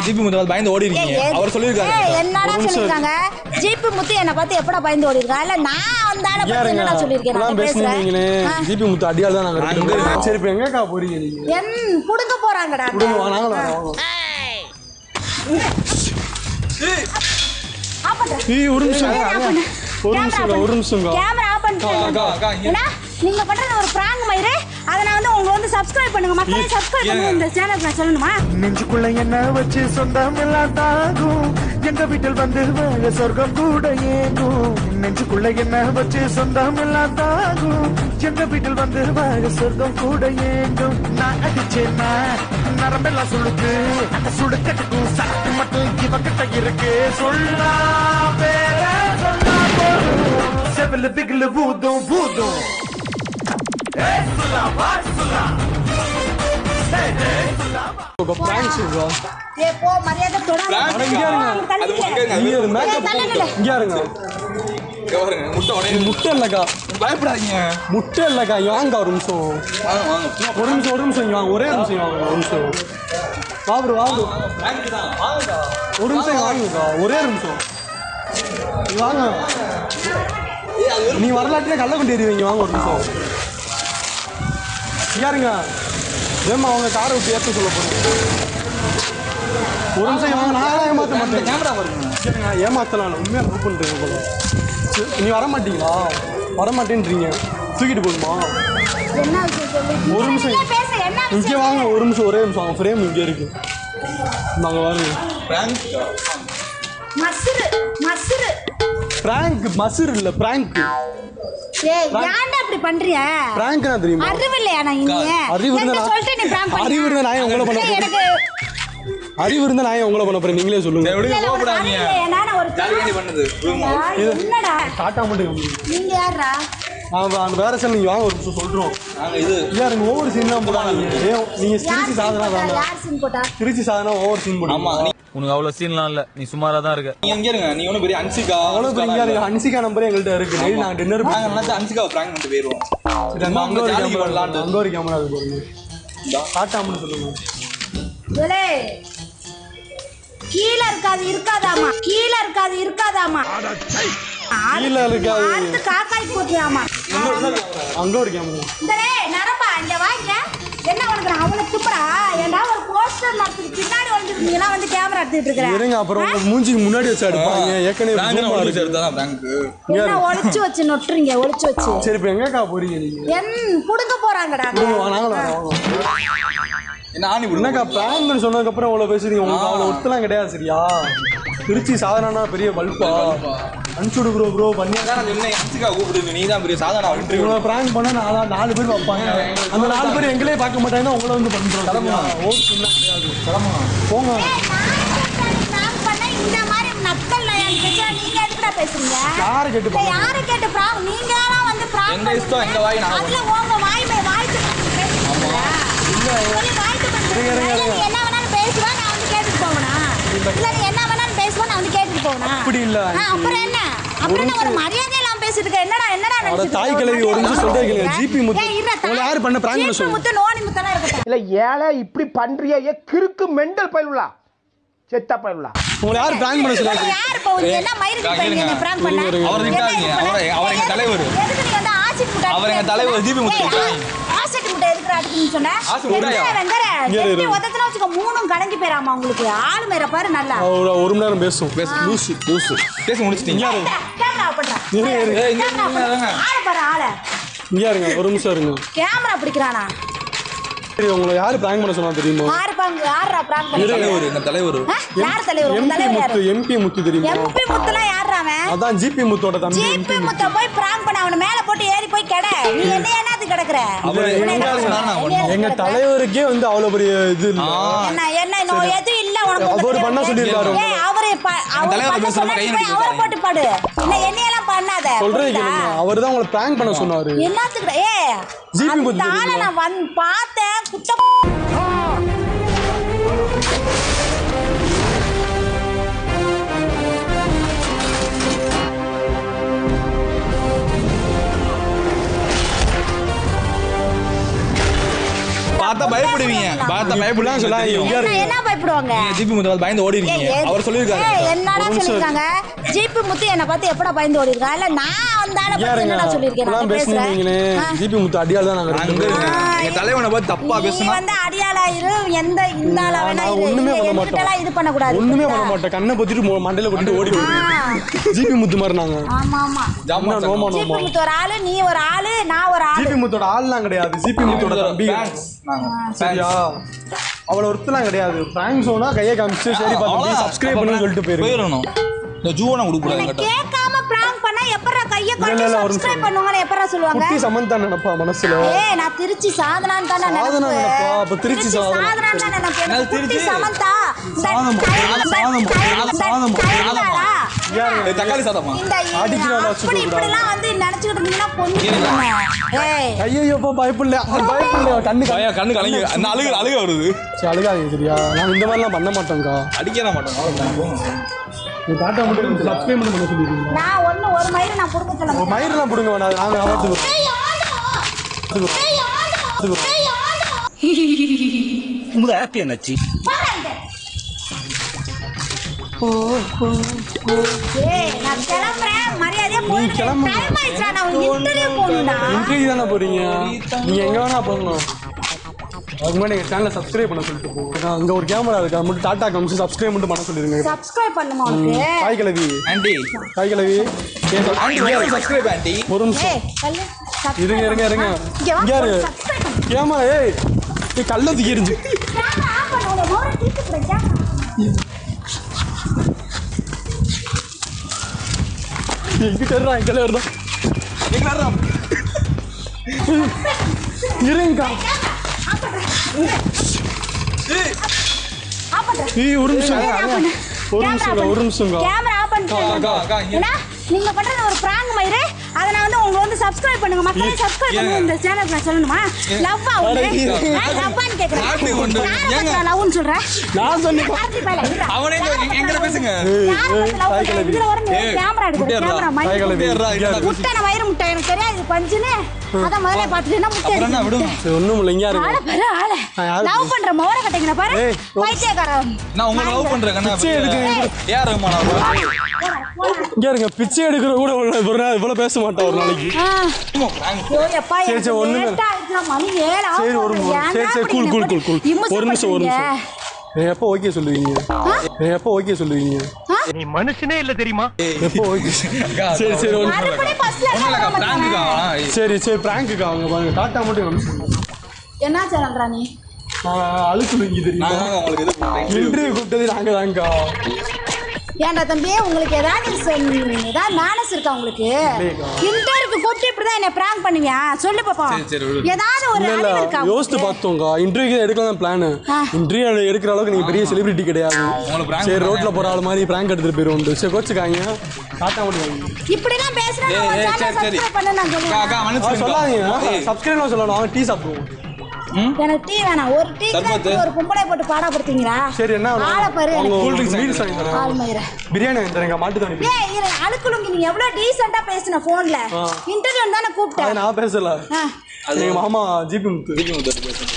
GB முத்து பயந்து ஓடி இருக்கீங்க ஏய், அவர் சொல்லியிருக்காரு ஏய், என்னடா ஒரு நிமிஷம் சொல்லிருக்காங்க ஜீப்பு முத்து என்ன பார்த்து எப்படா பயந்து ஓடி இருக்கா இல்ல நான் அந்த ஆளை பார்த்து ஏறுங்க என்னடா சொல்லிருக்கேன் இப்பெல்லாம் நான் பேசுறேன் பேசுனீங்களே ஆ. ஜிபி முத்து அடியால் தான் நாங்க நாங்க இருக்கோம். இருக்கோம். சரி இப்போ எங்கக்கா போறீங்க நீங்க என் புடுங்க போறாங்கடா விடுங்க வா, நாங்களும் வரோம், வாங்க. ஆஃப் பண்றேன் ஏய் ஒரு நிமிஷம் ஏய், ஆஃப் பண்ணு. ஒரு கேமரா நிமிஷம் ஆஃப் பண்ணு. ஒரு நிமிஷம் கேமரா ஆஃப் அக்கா, அக்கா, பண்ணிட்டு இங்க. ஏன்னா நீங்க பண்றது ஒரு பிராங்க் மயிரு அதை நான் வந்து உங்களை வந்து சப்ஸ்கிரைப் பண்ணுங்க மக்களே சப்ஸ்கிரைப் பண்ணுங்க இந்த சேனல் நான் சொல்லணுமா நெஞ்சுக்குள்ள என்ன வச்சு சொந்தம் எல்லாம் தாகும் எங்க வீட்டில் வந்து வாழ சொர்க்கம் கூட ஏங்கும் நெஞ்சுக்குள்ள என்ன வச்சு சொந்தம் எல்லாம் தாகும் எங்க வீட்டில் வந்து வாழ சொர்க்கம் கூட ஏங்கும் நான் அடிச்சேன்னா நரம்பெல்லாம் சுடுக்கு அந்த சுடுக்கட்டுக்கும் சக்தி மட்டும் இவகிட்ட இருக்கு சொல்லா பேர சொன்னா போதும் செவில பிகிலு பூதும் பூதும் ஏய், சொல்லா, வா, சொல்லா. ஏய், ஏய், சொல்லா, வா. இப்போ pranks இருக்கா? ஏ போ மரியாதை தொடாம Prank இங்க இருங்க. அது தள்ளிக்க. இங்க இங்க இருங்க. இருங்க. ஏய், தள்ளுங்கடா. இங்க இருங்க இங்க பாருங்க, முட்டை உடையுது. இது முட்டை இல்லக்கா பயப்படாதீங்க முட்டை இல்லக்கா இங்க வாங்க ஒரு நிமிஷம் வாங்க வாங்க ஒரு நிமிஷம் ஒரு நிமிஷம் இங்க வாங்க ஒரே நிமிஷம் இங்க வாங்க ஒரு நிமிஷம் வா bro, வா bro. Prank தான் வாங்கக்கா ஒரு நிமிஷம் இங்க வாங்கக்கா ஒரே நிமிஷம் இங்க வாங்க நீ வரலாட்டிலே கள்ள கொண்டு எறிவீங்க வாங்க ஒரு நிமிஷம் இங்க இருங்க ஏமா அவங்க காரை விட்டு ஏற்ற சொல்ல போறீங்க ஒரு நிமிஷம் இங்க வாங்க நான் ஏமாத்த மாட்டேன் கேமரா வருங்க கேளுங்க ஏமாத்தலாம் இல்லை உண்மையாக லவ் பண்ணுறீங்க போல சரி, நீ வர மாட்டீங்களா வர மாட்டேன்றீங்க தூக்கிட்டு போகணுமா என்ன விஷயம் சொல்லு ஒரு நிமிஷம். நீங்க பேச என்ன இங்கே விஷயம் வாங்க ஒரு நிமிஷம் ஒரே நிமிஷம் அவங்க ஃப்ரேம் இங்கே இருக்கு நாங்கள் வாங்க பிராங்க் மசுரு மசுரு பிராங்க் மசூர் இல்லை பிராங்க் ஏய் ஏன்டா இப்படி பண்றிய பிராங்க்னா தெரியுமா அறிவு இல்லையா நான் இங்க அறிவு இருந்தா என்கிட்ட நான்- சொல்லிட்டு நீ prank பண்ணியா? அறிவு இருந்தா நான் ஏன் உங்களை பண்ண ஏய், போறேன்? எனக்கு அறிவு இருந்தால் நான் ஏன் உங்களை பண்ண போகிறேன் நீங்களே சொல்லுங்க எப்படி இல்ல, இல்ல, உனக்கு அறிவு கோபப்படாதீங்க இல்லையா? நான் ஒரு ஜாலியாண்டி பண்ணது விடுங்க. ஏய், என்னடா காட்டா மட்டும் நீங்க யாரா நான் அந்த வேற சார் நீங்கள் வாங்க ஒரு நிமிஷம் சொல்கிறோம் நாங்க இது ஐயா எனக்கு ஓவர் சீன் தான் போடாதீங்க ஏன் நீங்கள் யார் திருச்சி scene சாதனா போட்டா? வேண்டாம் யார் சீன் போட்டா திருச்சி சாதனா ஓவர் சீன் ஆமா போடுமா நீ உனக்கு அவ்வளோ சீன்லாம் இல்லை நீ சுமாராக தான் இருக்க நீ எங்க இருங்க நீ ஒன்றும் பெரிய அன்சிகா அவ்வளோ பெரிய இருக்கு ஹன்சிகா நம்பர் எங்கள்கிட்ட இருக்கு நைட் நாங்கள் டின்னர் நாங்க நினைச்சா அன்சிகாவை பிராங்க் பண்ணிட்டு போயிருவோம் அங்க உங்க ஒரு ஜாலிக்கு கேமரா பண்ணலான்ட்டு. அங்க ஒரு கேமரா இருக்கு பாருங்க காட்டாமனு சொல்லுங்க ஏலே கீழ இருக்காது இருக்காதாமா கீழ இருக்காது இருக்காதாமா கீழ இருக்காது. அடுத்து காக்காய் போட்டியாமா அங்க ஒரு கேமரா இந்த டேய் நரம்பா இங்க வாங்க என்ன உனக்கு நான் அவனை துப்புறா ஏன்டா ஒரு போஸ்டர் நடத்துக்கு பின்னாடி வந்துருக்கீங்கன்னா வந்து கேமரா எடுத்துட்டு இருக்கிறேன் இருங்க அப்புறம் உங்க மூஞ்சிக்கு முன்னாடி வச்சு எடுப்பாங்க ஏற்கனவே பிராங்க் zoom ஆ ஒழிச்சு இருக்கு. எடுத்தா பிராங்க் என்ன ஒளிச்சு வச்சு நொட்டுறீங்க ஒளிச்சு வச்சு சரி இப்போ எங்கக்கா போறீங்க நீங்க என் புடுங்க போறாங்கடா விடுங்க, வா, நாங்களும் வரோம், வாங்க. என்ன ஆணி விடுங்க என்னக்கா பிராங்க்னு சொன்னதுக்கு அப்புறம் அவ்வளவு பேசுறீங்க உங்களுக்கு அவ்வளவு ஒத்துலாம் கிடையாது சரியா திருச்சி சாதாரண பெரிய பல்பா அனுப்பிச்சு விடு ப்ரோ ப்ரோ பண்ணி அதான் நான் சொன்னேன் அன்சிகா கூப்பிடுது நீ தான் பெரிய சாதாரண இன்டர்வியூ இவங்களை பிராங்க் பண்ணா நாலா நாலு பேர் வைப்பாங்க அந்த நாலு பேர் எங்களே பார்க்க மாட்டாங்கன்னா உங்களை வந்து பண்றோம் ஓகே கிடையாது போங்க prank பண்ணா இந்த மாதிரி நக்கல் நயம் பேசுறா, நீங்க எதுக்குடா பேசுறீங்க யாரை கேட்டு இல்ல, யாரை கேட்டு prank? நீங்க தானா வந்து prank எங்க இஷ்டம், பண்ணுவீங்க. எங்க வாய் நாங்க அதுல உங்க வாய் மே- வாய்க்கு வந்து பேசுறீங்களா? சொல்லி வாய்க்கு வந்து இருங்க, இருங்க, பேசுறீங்களா? இல்ல, இருங்க. நீ என்ன வேணாலும் பேசுவா, நான் வந்து கேட்டுட்டு போவேனா? இல்ல, நீ என்ன வேணாலும் பேசுவா, நான் வந்து கேட்டுட்டு போவேனா? அப்படி இல்ல, ஆ, அப்புறம் என்ன அப்புறம் என்ன ஒரு மரியாதை இல்லாம பேசிட்டு இருக்க என்னடா என்னடா அட நினைச்சிட்டு தாய் இருக்க? கிழவி ஒரு நிமிஷம் சொல்றேன் கேளுங்க. ஏய், ஜிபி முத்து. இருடா, தாய். உங்களை யாரு பண்ண prank பண்ண ஜிபி சொல்லுங்க? முத்து நோனி முத்தெல்லாம் இருக்கட்டும் இல்ல ஏழை இப்படி பண்றியே ஏ கிறுக்கு மெண்டல் பயிலுலா செத்த பயிலுலா உங்களை யாரு பிராங்க் பண்ண இல்ல, சொல்லுங்க யார் இப்போ உனக்கு என்ன மயிருக்கு இருங்க. பையன் என்ன prank பண்ண? இருங்க, இருங்க. அவர் என்ன திட்டாதீங்க. இது பண்ண? அவரை- அவர் எங்க எதுக்கு- தலைவர். எதுக்கு நீ வந்து ஆசிட் முட்டை அவர் எங்க அடிக்க தலைவர் ஜிபி முத்து ஏய், திட்டாதீங்க. ஆசிட் முட்டை எதுக்குடா அடிக்கணும்னு சொன்ன? ஆசிட் முட்டையா? வெங்கர, வெங்கர. இங்க இரு, எப்படி இரு. உதச்சுனா வச்சுக்கோ, மூணும் கலங்கி போயிராமா உங்களுக்கு ஆளு மேல பாரு நல்லா ஒரு ஒரு மணி நேரம் பேசும் பேசு லூசு லூசு பேசி முடிச்சிட்டீங்க கேமரா பண்றா இரு, இரு. ஏய், இங்க கேமரா இருங்க, இருங்க. ஆளை பாரு ஆளை இங்க இருங்க ஒரு நிமிஷம் இருங்க கேமரா பிடிக்கிறானா சரி உங்களை யாரு பிராங்க் பண்ண சொன்னா தெரியுமா யாரு பாங்க யாரா பிராங்க் பண்ணி தலைவர் இந்த தலைவர் யார் தலைவர் உங்க எம்பி தலைவர் யாரு முத்து எம்பி முத்து தெரியுமா எம்பி முத்துலாம் யாரா அவன் அதான் ஜிபி முத்தோட தம்பி ஜிபி எம்பி முத்த போய் பிராங்க் பண்ண அவன மேல போட்டு ஏறி போய் கெட நீ என்ன என்னது கிடக்குற அவரு உன்னை எங்க என்ன சொன்னாரு நான் என்ன எங்க கிடக்குற? தலைவருக்கே வந்து அவ்வளவு பெரிய இது இல்ல என்ன என்ன நோ எதுவும் இல்ல உனக்கு அவரு உங்க பண்ண தலைவருக்கு. சொல்லியிருக்காரு ஏய், அவரு ப- அவரு தலைவரை பண்ண பேசுறப்ப சொன்னா கை நீ போய் நீட்டி அவரை பேசாதீங்க. போட்டு பாடு என்ன என்னையெல்லாம் பண்ணாத சொல்றேன் புரியுதா? கேளுங்க அவர் தான் உங்களை பிராங்க் பண்ண சொன்னாரு என்னத்துக்கு ஏ ஜிபி அந்த முத்து ஆளை தெரியுமா? நான் வந்து பார்த்தேன் குத்த பார்த்தா பயப்படுவீங்க பார்த்தா பார்த்தா இப்படிலாம் சொல்லாதீங்க பயப்படுவாங்க இங்க என்ன இருங்க என்ன பயப்படுவாங்க நீங்க ஜிபி முத்து பயந்து ஓடி ஏய், இருக்கீங்க எது- அவர் சொல்லியிருக்காரு ஏய், என்னடா ஒரு நிமிஷம் சொல்லிருக்காங்க ஜிபி முத்து என்ன பார்த்து எப்படா பயந்து ஓடி இருக்கா இல்ல நான் அந்த ஆளை இங்க பத்தி இருங்க என்னடா சொல்லிருக்கேன் இப்படிலாம் நான் பேசுறேன் பேசுனீங்களே ஆ. ஜிபி முத்து அடியால் தான் நாங்க அங்க ரெண்டு பேரும். இருங்க. எங்க தலைவனை பார்த்து தப்பா நீ பேசுனா வந்து அடியாளாயிரு எந்த இந்த ஆளா வேணா நான் இரு. ஒண்ணுமே இங்க பண்ண என்கிட்டலாம் மாட்டேன் இது பண்ண கூடாது ஒண்ணுமே பண்ண மாட்டேன் கண்ணை பத்திட்டு மொ- மண்டையில கொண்டு ஓடி போயிடுவேன் ஜிபி முத்து மாதிரி நாங்க ஆமா ஆமா ஜாமான் என்ன நோமா ஜிபி நோமா முத்து ஒரு ஆளு நீ ஒரு ஆளு நான் ஒரு ஆளு ஜிபி முத்தோட ஆள்லாம் கிடையாது ஜிபி முத்தோட தம்பி Fans. நாங்க. சரியா அவள ஒருத்தலாம் கிடையாது பிராங்க் ஷோனா கையை காமிச்சு சரி பார்த்து அவ்வளவுதான். சப்ஸ்கிரைப் பண்ணி சொல்லிட்டு போயிருக்கு போயிடணும் இந்த ஜூவனை கொடுக்க கூடாது என்ன என்கிட்ட. கேட்காம பிராங்க் பண்ணா எப்பறா கைய இல்ல, கொண்டு இல்ல, ஒரு சப்ஸ்கிரைப் நிமிஷம். பண்ணுவாங்கன்னு எப்பறா சொல்லுவாங்க குட்டி சமந்தா நினைப்பா மனசுல ஏய் நான் திருச்சி சாதனான்னு தானே சாதனா நினைப்பு. நினைப்பா, அப்ப திருச்சி சாதனா. சாதனான்னு தானே நினைப்பு. எனக்கு என்னது குட்டி திருச்சி? சமந்தா இந்த சாதம், தை- சாதம், தை- சாதம், தை- தையலாளா? ஏய், தக்காளி சாதமா இந்த அடிக்கிறாளா, அப்படி சுட்டு இப்படிலாம் வந்து நினைச்சுக்கிட்டு இருந்தீங்கன்னா கொஞ்சம் ஏய் ஐயோ பயப்படல பயப்படல கண்ணு பையன் கண்ணு கலங்கி அந்த அழுக அழுக வருது சரி அழுகாதீங்க சரியா நான் இந்த மாதிரிலாம் பண்ண மாட்டேங்க்கா அடிக்க மாட்டோம் நீ டாட்டா மட்டும் சப்ஸ்கிரைப் பண்ண சொல்லிருக்கீங்க நான் ஒண்ணு ஒரு மயிறு நான் கொடுக்க சொல்ல மாட்டேன். மயிரெல்லாம் பிடுங்க வேணாம் அது நாங்க பார்த்துக்கிறோம் ஏய், ஆண்டவா. ஏய், ஆண்டவா. ஏய், ஆண்டவா. உங்களோட ஹாப்பி என்னாச்சு போடாங்க. ஏய், நான் கிளம்புறேன். மரியாதையா போயிடு. கிளம்பு. Time ஆயிடுச்சுடா, நான் ஒரு interview போகணும்டா. இன்டர்வியூ தானே போறீங்க நீங்க எங்க வேணா போகணும் அதுக்கு முன்னாடி எங்க சேனலை சப்ஸ்கிரைப் பண்ண சொல்லிட்டு போங்க அங்க ஒரு கேமரா இருக்கு அது மட்டும் டாட்டா காமிச்சு சப்ஸ்கிரைப் மட்டும் பண்ண சொல்லிருங்க Subscribe பண்ணுமா உனக்கு? தாய் கிழவி ஆண்டி தாய் கிழவி ஆண்டி சப்ஸ்கிரைப் ஆண்டி ஒரு நிமிஷம் ஏய், கல்லு. Subscribe இருங்க இருங்க இருங்க இங்க வா, இங்க இரு subscribe பண்ணு. கேமரா ஏய் நீ கல்ல தூக்கி எறிஞ்சு Camera off பண்ணு, உன்னை மோரை தூக்கி போடு, camera. இங்க தெரியறா இங்க தெரியறா இருங்கக்கா Off பண்றேன். ஏய் ஒரு நிமிஷம் Camera off பண்ணு. ஒரு Camera நிமிஷம் off பண்ணு. ஒரு நிமிஷம் Camera off பண்ணிட்டு அக்கா, அக்கா, இங்க. ஏன்னா, நீங்க பண்றது ஒரு prank மயிரு. அதை நான் வந்து உங்களை வந்து subscribe பண்ணுங்க. மக்களே subscribe பண்ணுங்க. இந்த channel நான் சொல்லணுமா? love ஆ உண்டு? அட, நான் love ஆன்னு கேட்கிறேன். நாட்டு கொண்டு. யாரை ஏங்க? பத்தி நான் love ன்னு சொல்றேன்? நான் சொன்னேன் கார்த்தி பயல, இருடா. அவனே யாரை எங்க- பத்தி எங்கிட்ட love பேசுங்க. ஏய், யாரை ஏய், பத்தி love தாய் பண்றேன்? கிழவி. இதுல வரும் ஏய், camera எடுக்கிற முட்டையர்றா. camera மயிரு. தாய் கிழவி முட்டையர்றா, இங்க இரு. முட்டை நான் வயிறு முட்டை எனக்கு தெரியாது இது பஞ்சுன்னு அதான் முதல்ல பார்த்துட்டு முட்டை அப்புறம் என்ன இருக்கு. விடும் சரி, ஒண்ணும் இல்லை இங்க ஆளை இருங்க பாரு ஆளை நான் யாரு- லவ் பண்ற மோர கட்டைங்க பாரு ஏய், பைத்தியக்காரன் நான் உங்களை லவ் பண்றேன் கண்ணா பிச்சை எடுக்க ஏன் ரகுமான் அவர் இங்க இருங்க பிச்சை எடுக்கிற கூட ஒரு ஒரு நாள் இவ்வளவு பேச மாட்டேன் ஒரு நாளைக்கு ஆ. prank. ஐயோ, எப்பா, சரி, எனக்கு சரி, ஒண்ணுமே late ஆயிடுச்சுடா, மணி ஏழு ஆக சரி ஒரு போகுது. ஏன்டா சரி சரி இப்படி கூல் என்னை கூல் போட்டு கூல் கூல் இம்சை ஒரு நிமிஷம் ஒரு பண்றீங்க? நிமிஷம் நீ எப்போ ஓகே சொல்லுவீங்க நீ எப்போ ஓகே சொல்லுவீங்க நீ மனுஷனே இல்ல தெரியுமா எப்போ ஓகே அக்கா, சரி சரி ஒரு நிமிஷம். மறுபடியும் bus ல ஒண்ணும் இல்லக்கா, ஏறி prank வந்தானே. தான். சரி சரி பிராங்க்குக்கா அவங்க பாருங்க டாட்டா மட்டும் காமிச்சுங்க. என்ன சேனல்ரா நீ நான் அழுக்கு வைங்க தெரியுமா நான் தாங்க உங்களுக்கு இது பண்றேன். இன்டர்வியூ கூப்பிட்டது நாங்க தான்க்கா ஏன்டா தம்பி உங்களுக்கு ஏதாவது சொ- ஏதாவது மேனஸ் இருக்கா உங்களுக்கு இன்டர்வியூக்கு கூப்பிட்டு இப்படிதான் என்ன பிராங்க் பண்ணுவியா சொல்லு பாப்போம் சரி, சரி, விடு. ஏதாவது ஒரு இல்ல இல்ல அறிவு இருக்கா யோசித்து உங்களுக்கு? பார்த்தோம்க்கா இன்டர்வியூ எடுக்கலாம் பிளான் ஆ. இன்டர்வியூ எடுக்கிற அளவுக்கு நீங்க பெரிய செலிபிரிட்டி கிடையாது உங்களுக்கு prank சரி பண்ணா ரோட்ல போற ஆள் மாதிரி பிராங்க் எடுத்துட்டு போயிருவோம் சரி கோச்சுக்காங்க டாட்டா மட்டும் வாங்க இப்படிலாம் பேசுனா ஏய், நான் ஒரு ஏய், channel சரி, சரி. subscribe பண்ண நான் அக்கா, அக்கா, சொல்லுவேன் மன்னிச்சுக்கோங்க. சொல்லாதீங்க ஏய், சப்ஸ்கிரைப் சொல்லணும் அவங்க டீ சாப்பிடுவோம் எனக்கு டீ வேணாம் ஒரு டீ சர்பத்து. ஒரு பொம்பளை போட்டு பாடாப்படுத்தீங்களா சரி என்ன ஆளை பாரு அவங்க எனக்கு. கூல் ட்ரிங்க்ஸ் மீல்ஸ் வாங்கி தரேன் ஆள் மயிர பிரியாணி வாங்கி தரேன் மாட்டு தண்ணி ஏய் இரு, அழுக்குலுங்கி நீ எவ்வளவு டீசெண்டா பேசின போன்ல ஆ. இன்டர்வியூ தானே அது கூப்பிட்டேன் நான் பேசல ஆ. எங்க மாமா ஜிபி முத்து திருப்பி வந்து பேசுறேன்.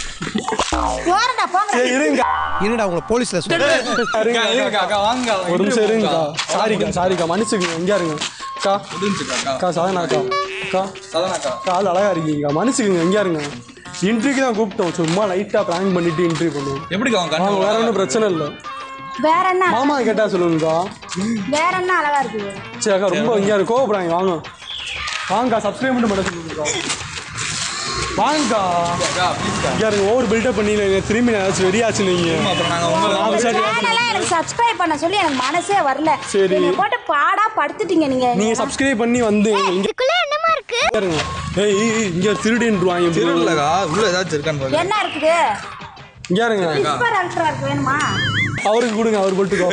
போறடா போங்க சரி இருங்க என்னடா உங்களை போலீஸ்ல அக்கா, இருங்க இருங்கக்கா, அக்கா, வாங்க. ஒரு நிமிஷம் இருங்கக்கா அக்கா. சாரிக்கா சாரிக்கா மன்னிச்சுக்கங்க எங்க இருங்க அக்கா முடிஞ்சுக்கா, அக்கா. அக்கா சாதனாக்கா அக்கா சதனாக்கா. கால் அழகா இருக்கீங்க மன்னிச்சுக்கங்க எங்க இருங்க இன்டர்வியூக்கு தான் கூப்பிட்டோம் சும்மா லைட்டா பிராங்க் பண்ணிட்டு இன்டர்வியூ பண்ணுவோம் எப்படிக்கா உங்க அவங்க வேற கண்ணு ஒன்றும் பிரச்சனை இல்லை வேற என்ன மாமா கேட்டா சொல்லுங்கக்கா வேற என்ன அழகா இருக்குது சரி அக்கா ரொம்ப இங்கே இருக்கு கோவப்படுறாங்க வாங்க வாங்கக்கா சப்ஸ்கிரைப் மட்டும் பண்ண சொல்லுங்கக்கா வாங்கக்கா அக்கா, pleaseக்கா. இங்கே இருங்க ஓவர் பில்டப் பண்ணி நீங்க திரும்பி நான் ஏதாச்சும் வெறியாச்சு நீங்க அப்புறம் நாங்க உங்களை நான் விசாரி சேனலாம் எனக்கு சப்ஸ்கிரைப் பண்ண சொல்லி எனக்கு மனசே வரல சரி. என்னை போட்டு பாடா படுத்துட்டீங்க நீங்க நீங்க சப்ஸ்கிரைப் பண்ணி வந்து இங்க இதுக்குள்ள என்னமா இருக்கு இருங்க ஏய் ஏய், ஏய், இங்க திருடின்றுவாங்க திருடலக்கா, உள்ள ஏதாச்சும் இருக்கான்னு பாருங்க. என்ன இருக்குது இங்க இருங்க சூப்பர் அல்ட்ரா இருக்கு வேணுமா அவருக்கு கொடுங்க அவர் போட்டுக்கோ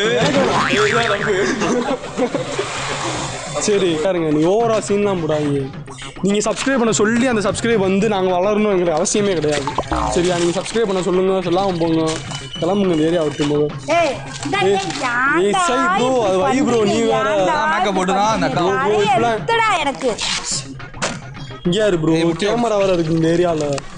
சரி பாருங்க நீ ஓவரா சீன்லாம் போடாதீங்க நீங்க சப்ஸ்கிரைப் பண்ண சொல்லி அந்த சப்ஸ்கிரைப் வந்து நாங்க வளரணுங்கிற அவசியமே கிடையாது சரியா நீங்க சப்ஸ்கிரைப் பண்ண சொல்லுங்க சொல்லாம போங்க கிளம்புங்க இந்த ஏரியா விட்டு போது ஏய் இந்த ஏய், ஏன்டா ஏய், சரி bro, அது வை bro, நீ வேற. ஏன்டா makeup போட்டு தான் அந்த இப்படி bro, இப்படிலாம் எடுத்துடா எனக்கு இங்கே யாரு ப்ரோ கேமரா வேற இருக்கு இந்த ஏரியால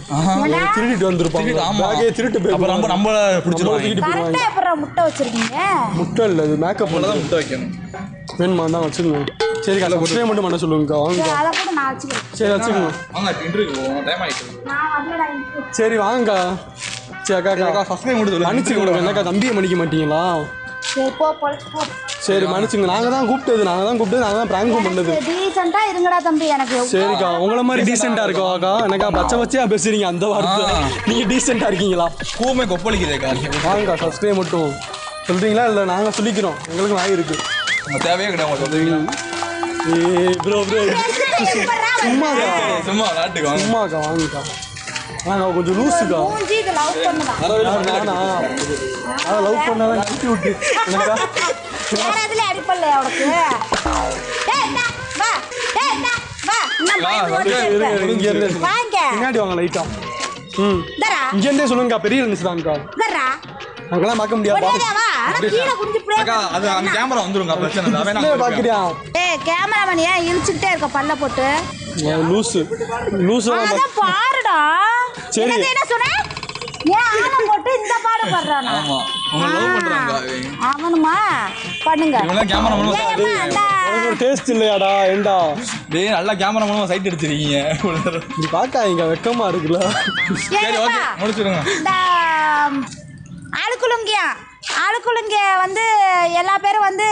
ஏண்டா திருடிட்டு வந்திருப்பாங்க திருட்டு, ஆமா. பேக்கே திருட்டு அப்ப நம்ம நம்ம பிடிச்சிருவாங்க தூக்கிட்டு போயிருவாங்க கரெக்டா எப்பறம் முட்டை வச்சிருக்கீங்க முட்டை இல்லை இது மேக்கப் அவ்வளோதான் முட்டை வைக்கணும் வேணுமா தான் வச்சுக்கோங்க சரிக்கா சப்ஸ்கிரைப் மட்டும் பண்ண சொல்லுங்கக்கா சரி வாங்கக்கா அதை கூட நான் வச்சுக்கிறேன் சரி வச்சுக்கோங்க வாங்க இன்டர்வியூ போவோம் டைம் ஆயிட்டு நான் வரலடா எனக்கு. சரி வாங்கக்கா சரி அக்கா அக்கா சப்ஸ்கிரைப் மட்டும் சொல்லு மன்னிச்சுக்கோங்க என்னக்கா தம்பியை மன்னிக்க மாட்டீங்களா சரி போ பொழைச்சு போ சரி மன்னிச்சுங்க நாங்கள் தான் கூப்பிட்டது நாங்கள் தான் கூப்பிட்டது நாங்கள் தான் ப்ராங்கும் பண்ணது டீசெண்டா இருங்கடா தம்பி எனக்கு சரிக்கா உங்களை மாதிரி டீசெண்டாக இருக்கோக்கா எனக்கா பச்சை பச்சையா பேசுறீங்க அந்த வார்த்தை ஆ. நீங்கள் டீசெண்டாக இருக்கீங்களா கூமே கொப்பளிக்குதேக்கா வாங்கக்கா சப்ஸ்கிரைப் மட்டும் சொல்கிறீங்களா இல்லை நாங்கள் சொல்லிக்கிறோம் எங்களுக்கு வாய் இருக்கு உங்க தேவையே கிடையாது உங்க சொல்லுவீங்களா ஏய் ப்ரோ ப்ரோ சும்மாக்கா சும்மா நாட்டுக்கு வாங்க சும்மாக்கா வாங்கக்கா வாங்க கொஞ்சம் லூஸுக்கா மூஞ்சி இது லவ் பண்ணுதான் யார் நானா அதான் லவ் பண்ணாதான் கட்டி விட்டு எனக்கா வேற எதுல அடிப்படல உனக்கு டேய் என்ன வா டேய் என்ன வா இன்னும் வா, பயந்து ஓடிட்டே இருங்க, இருக்க. இங்க இருந்து வாங்க பின்னாடி வாங்க லைட்டா ம் தரா இங்க இருந்தே சொல்லுங்கக்கா பெரிய இருந்துச்சு தான்க்கா தரா அங்கெல்லாம் பார்க்க முடியாது ஒரேதா வா ஆனா கீழே குஞ்சு play அக்கா அது அந்த கேமரா வந்துருங்க பிரச்சனை இல்லை அவன் பாத்து பாக்குறியா ஏய் கேமராமேன் ஏன் இழுச்சுக்கிட்டே இருக்க பல்ல போட்டு லூசு லூசு அதான் பாருடா சரி. என்னது என்ன சொன்ன ஏன் ஆனை போட்டு இந்த பாடு பண்றானா ஆமா உங்களை லவ் பண்றாங்க அவங்க. அவனுமா பண்ணுங்க இவங்கெல்லாம் கேமரா மூலமா ஏன் அம்மா, அந்த உனக்கு ஒரு டேஸ்ட் இல்லையாடா ஏண்டா டேய் நல்லா கேமரா மூலமா சைட் அடிச்சிருக்கீங்க நீ பார்க்காதீங்க வெக்கமா இருக்குல்ல சரி ஓகே ஏப்பா, முடிச்சிருங்க இந்த ஆளுக்குளுங்கியா ஆளுக்குளுங்க வந்து எல்லா பேரும் வந்து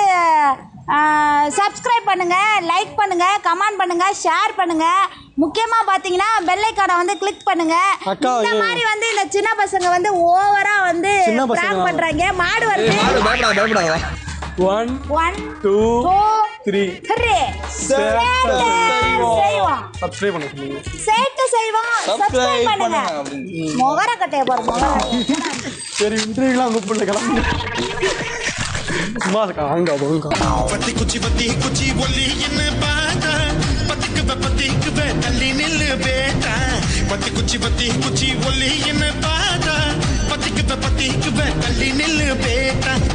சப்ஸ்கிரைப் பண்ணுங்க லைக் பண்ணுங்க கமெண்ட் பண்ணுங்க ஷேர் பண்ணுங்க முக்கியமா பாத்தீங்கன்னா பெல் ஐக்கானை வந்து கிளிக் பண்ணுங்க அக்கா, இந்த இது- மாதிரி வந்து இந்த சின்ன பசங்க வந்து ஓவரா வந்து சின்ன பசங்க prank தான். பண்றாங்க மாடு வருது யாரு பயப்படாத பயப்படாத one one two two three three செய்வோம் சப்ஸ்கிரைப் பண்ண சொல்லுங்க சேட்டு செய்வோம் சப்ஸ்கிரைப் பண்ணுங்க பண்ணுங்க அப்படின்னு. முகர கட்டைய பாரு முகர சரி இன்டர்வியூலாம் கூப்பிடல கிளம்பு சும்மா இருக்கா வாங்க போங்க பத்தி குச்சி பத்தி குச்சி ஒல்லி என்ன பாட்டா பத்திக்கு பத்திக்கு தள்ளி நில்லு பேட்டா பத்தி குச்சி பத்தி குச்சி ஒல்லி என்ன பாட்டா பத்திக்கு பத்திக்கு தள்ளி நில்லு பேட்டா